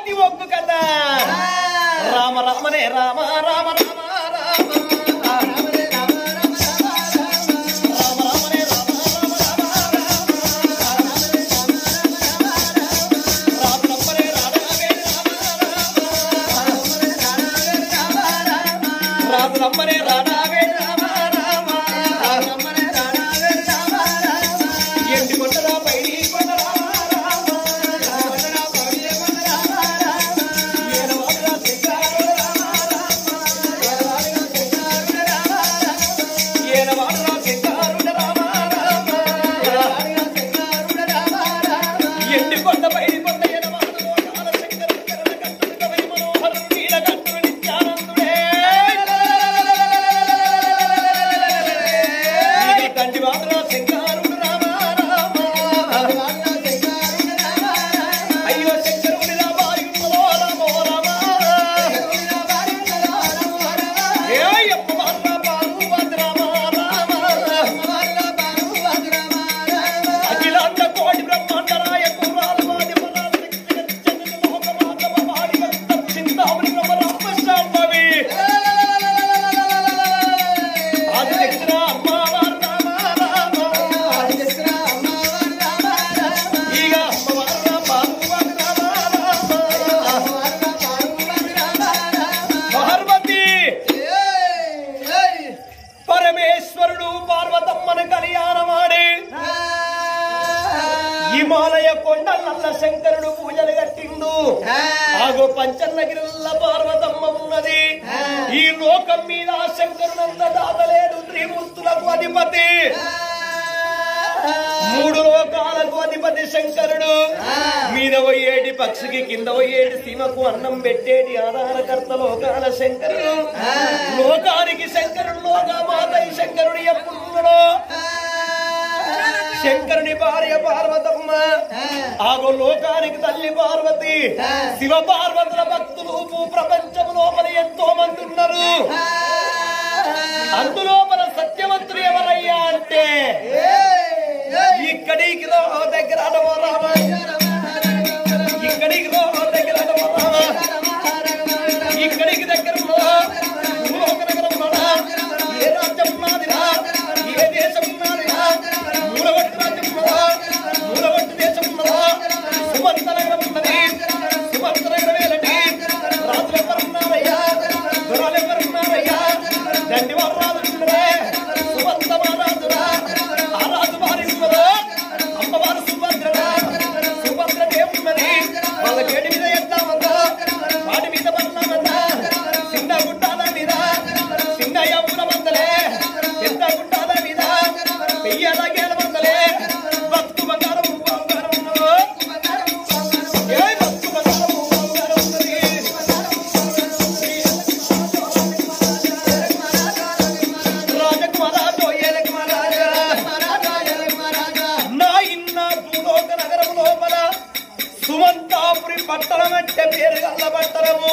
ఎట్టి ఒగ్గు కదా రామ రామనే రామ రామ రామ రామ రామ రామనే రామ రామ రామ రామ రమ్మనే రామనే రామ రామ రమ్మనే రాడావే రామ రామ ఎండి కొండరా పైడి కొండ రామ రామ ఏలవాడరా సింగారు రామ ఏలవాడరా సింగారు రామ రామ ఎండి కొండ పైడి కొండ ఏలవాడు మోటాల శంకర కరణ కట్టుడు కవై మనోహరుడు నీల కట్టుడు నిత్యానందుడే నీలి కంటి వాడరా సింగారుడు రామ రామ అయ్యో శంకరుడి రామాయున్నదో రామో రామ ఏ అప్ప వాళ్ళ పార్వతి రామ రామ అఖిలాండ కోటి బ్రహ్మాండ నాయకు రాలవాది పరాశక్తి జగజ్జనని లోకమాతవ వాడి భక్త చింతామణి బ్రహ్మ రామ శాంభవి ఆదిశక్తి రామ రామ రామ ಈಗ ಅಮ್ಮವಾರ ಪಾರ್ವತಿ పార్వతి పరమేశ్వరుడు పార్వతమ్మను కళ్యాణమాడి హిమాలయ కొండలల్ల శంకరుడు పూజలు కట్టిండు ఆగో పంచన్నగిరిల్ల పార్వతమ్మ ఉన్నది ఈ లోకం మీద శంకరునంత దాతలేడు త్రిమూర్తులకు అధిపతి మూడు లోకాలకు అధిపతి శంకరుడు మీద పోయేటి పక్షికి కింద పోయేటి సీమకు అన్నం పెట్టేటి ఆధారకర్త లోకాల శంకరుడు లోకానికి శంకరుడు లోకమాత ఈ శంకరుడు ఎప్పుడున్నాడో శంకరుని భార్య పార్వతమ్మ ఆగో లోకానికి తల్లి పార్వతి శివ పార్వతుల భక్తులు భూ ప్రపంచం లోపల ఎంతో మంది ఉన్నారు అందులోపల సత్యవంతులు ఎవరయ్యా అంటే ఇక్కడికి రా దగ్గర అడవ రామ ఇక్కడికి రా దగ్గర అడవ రామ ఇక్కడికి దగ్గర రా. భూలోక నగరం రా. ఏ రాజ్యం ఉన్నదిరా ఏ దేశం ఉన్నదిరా మూలవట్టి రాజ్యం ఉన్నదా మూలవట్టి దేశం ఉన్నదా సుమంత నగరం ఉన్నది సుమంత నగరం ఏలండి రాజులు ఎవరున్నారయ్యా దొరలు ఎవరున్నారయ్యా దండి వారు రాజున్నారే సుమంత మహారాజురా ఆ రాజు వారి ఉన్నదా అమ్మవారు సుభద్రరా సుభద్ర దేవున్నది వాళ్ళ గేడి మీద ఎత్తామందా వాటి మీద పడతామందా చిన్న గుట్టాల మీద చిన్న యముల మందలే పెద్ద గుట్టాల మీద పెయ్యాల గేల మందలే భక్తు బంగారం బంగారం ఉన్నదో ఏ భక్తు బంగారం బంగారం ఉన్నది రాజకుమారాజో ఏలకుమారాజా నా ఇన్న భూలోక నగరం లోపల సుమంతాపురి పట్టణం అంటే పేరు గల్ల పట్టణము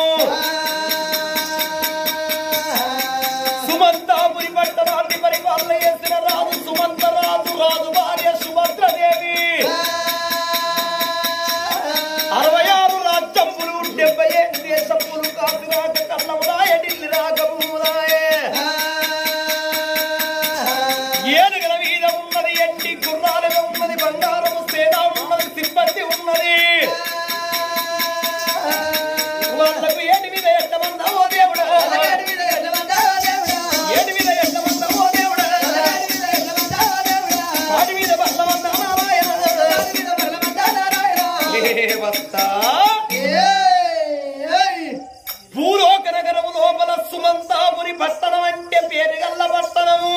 సుమంతాపురి పట్టణాన్ని పరిపాలన చేసిన రాజు సుమంత రాజు రాజు భార్య సుభద్రదేవి అరవై ఆరు రాజ్యములు డెబ్బై ఏడు దేశములు కాదు రాక కన్నములాయ ఢిల్లీ రాక భూములాయే ఏనుగల మీద ఉన్నది ఎండి గుర్రాలుగా ఉన్నది బంగారము సేన ఉన్నది సిబ్బంది ఉన్నది వాళ్ళకు ఏటి మీద ఎట్టమందా ఓ దేవుడా ఏటి మీద ఎట్టమందా ఓ దేవుడా వాటి మీద బల్లమందా నారాయణ ఏ వస్తా భూలోక నగరము లోపల సుమంతాపురి పట్టణం అంటే పేరు గల్ల పట్టణము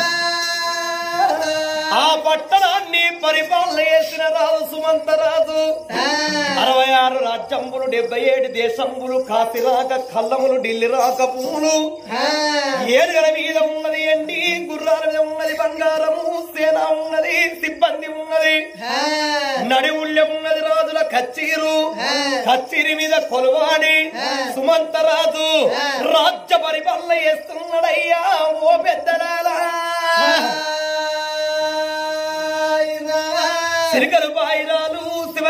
ఆ పట్టణాన్ని పరిపాలన చేసిన రాజు సుమంతరాజు అరవై ఆరు రాజ్యంబులు డెబ్బై ఏడు దేశంబులు కాశీ రాక కల్లములు ఢిల్లీ రాక పూలు ఏనుగల మీద ఉన్నది ఎండి గుర్రాల మీద ఉన్నది బంగారము సేన ఉన్నది సిబ్బంది ఉన్నది నడివుళ్ళె ఉన్నది రాజుల కచ్చీరు కచ్చీరి మీద కొలువాడి సుమంతరాజు రాజ్య పరిపాలన చేస్తున్నాడయ్యా ఓ పెద్దలాలా సిరికలు బాయిరాలు శివ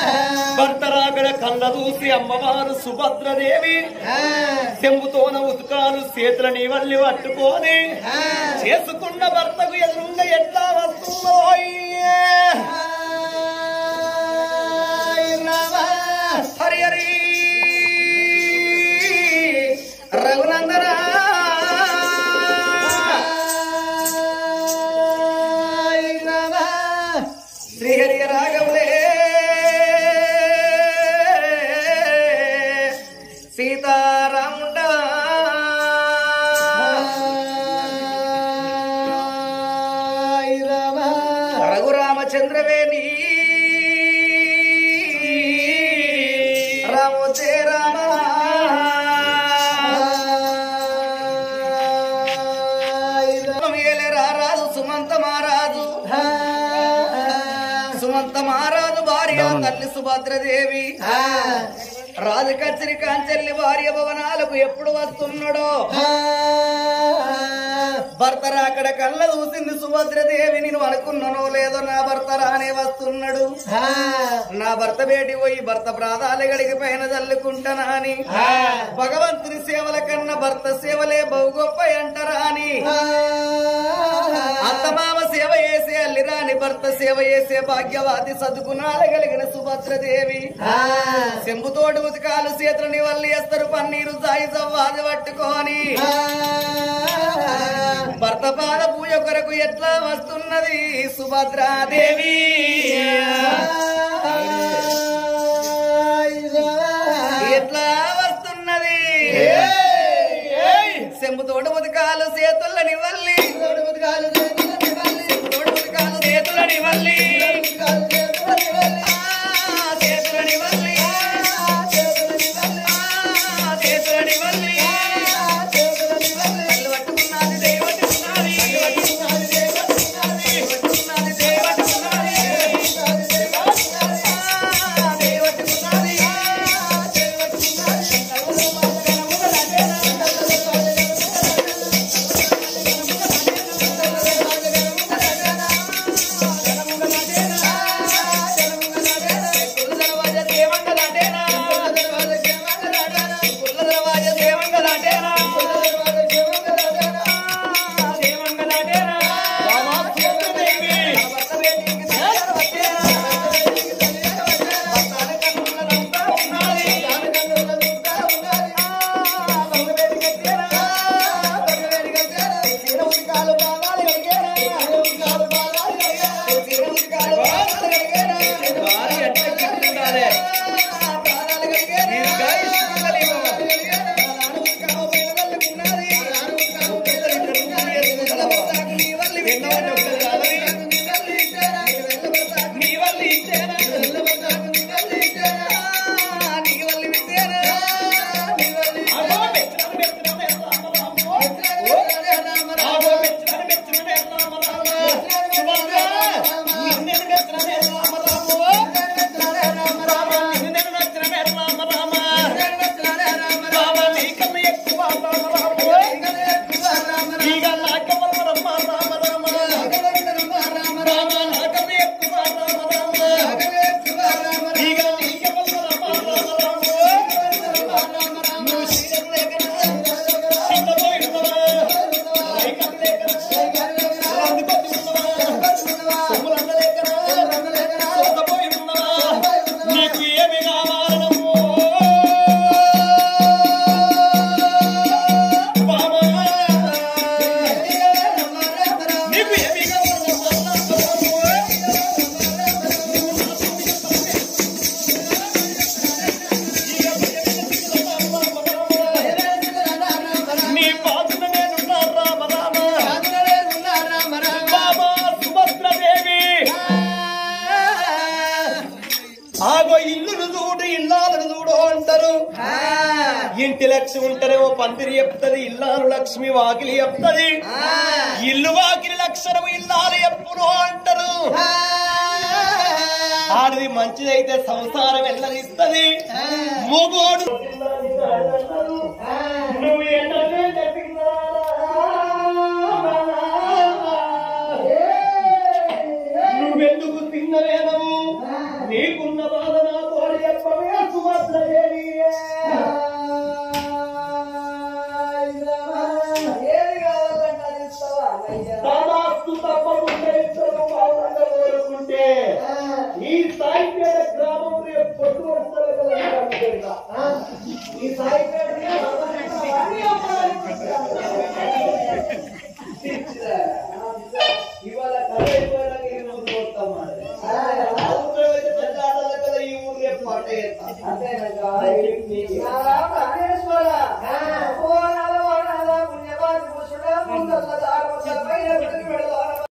భర్త రాకడ కళ్ళ చూసి అమ్మవారు సుభద్రదేవి చెంబుతోన ఉతుకాలు చేతుల నీవల్లి పట్టుకొని చేసుకున్న భర్తకు ఎదురుంగా ఎట్లా వస్తుందో హరి హరి రఘునందన శ్రీహరి రాగములే సీతారాముండా రఘురామచంద్రవేణి రామోచే రామ రారాజు సుమంత మహారాజు సుమంత మహారాజు భార్య తల్లి సుభద్రదేవి రాజు కచ్చరి కాంచెల్లి భార్య భవనాలకు ఎప్పుడు వస్తున్నాడో భర్త రాకడ కళ్ళ చూసింది సుభద్రదేవి నేను అనుకున్నానో లేదో నా భర్త రానే వస్తున్నాడు నా భర్త బేటి పోయి భర్త ప్రాధాలు గడికి పైన చల్లుకుంటానా అని భగవంతుని సేవల కన్నా భర్త సేవలే బహు గొప్ప అంటారా అని అత్తమామ సేవ చేసే అల్లిరాని భర్త సేవ చేసే భాగ్యవాది సద్గుణాలు కలిగిన సుభద్రదేవి చెంబుతోటి ఉతకాలు చేతులని వల్లి వేస్తారు పన్నీరు సాయి సవ్వాది పట్టుకొని భర్త పాద పూజ కొరకు ఎట్లా వస్తున్నది సుభద్రాదేవి ఎట్లా వస్తున్నది చెంబుతోటి ఉతకాలు చేతులని వల్లి తోడు ఉతకాలు చేతులని వల్లి ఆ, చేతులని వల్లి ఆ, చేతులని వల్లి కళ్ళు పట్టుకున్నది దయ పట్టుకున్నది పట్టుకున్నది దయ పట్టుకున్నది ఆ, దయ పట్టుకున్నది కుల్ల దర్వాజ దేవంగలాటేనా కుల్ల దర్వాజ దేవంగలాటేనా దేవంగలాటేనా బాబా సూత్రదేవి భర్త బేటికి దగ్గర వచ్చేనా భర్త కన్నులంతా ఉన్నది భర్త బేటికి వచ్చేనా భర్త బేటికి వచ్చేనా చీర ఉతికాలు బాగాలు కడిగేనా ఉతికాలు బాగాలు కడిగేనా చీర ఉతికాలు బాగాలు కడిగేనా భారీ అట్లా ఉండాలి ప్రాణాలు కడిగేనా మీరు గాయ సుఖలేమో నీకు ఏమి కావాలనమ్మో బాబా నీకు ఏమి నీ పాత్ర నేనున్నా రామ రామ బాబా సుభద్రదేవి ఆగో ఇల్లును చూడు ఇల్లాలను చూడు అంటారు ఇంటి లక్ష్మి ఉంటేనేమో పందిరి చెప్తది ఇల్లాలు లక్ష్మి వాకిలి చెప్తది ఇల్లు వాకిలి లక్షణము ఇల్లాలు ఎప్పుడు అంటారు ఆడిది మంచిదైతే సంసారం వెళ్ళనిస్తది మొగోడు నువ్వు ఎన్నడూ చెప్పినా నువ్వెందుకు తిన్నవేనవు నీకున్న బాధ ఈ సాయిపేట గ్రామం రేపు పొట్టు వస్తారు కదా ఈ గ్రామం పేరుగా. ఆ? ఈ సాయిపేట ఇవాళ కథ అయిపోయినాక ఈ ఊరు పోతాం మరి. ఆ ఊర్లో అయితే పెద్ద ఆటలు కదా ఈ ఊరు రేపు పాట చేస్తాం. అంతేనాక? నారా ప్రాణేశ్వర. ఓ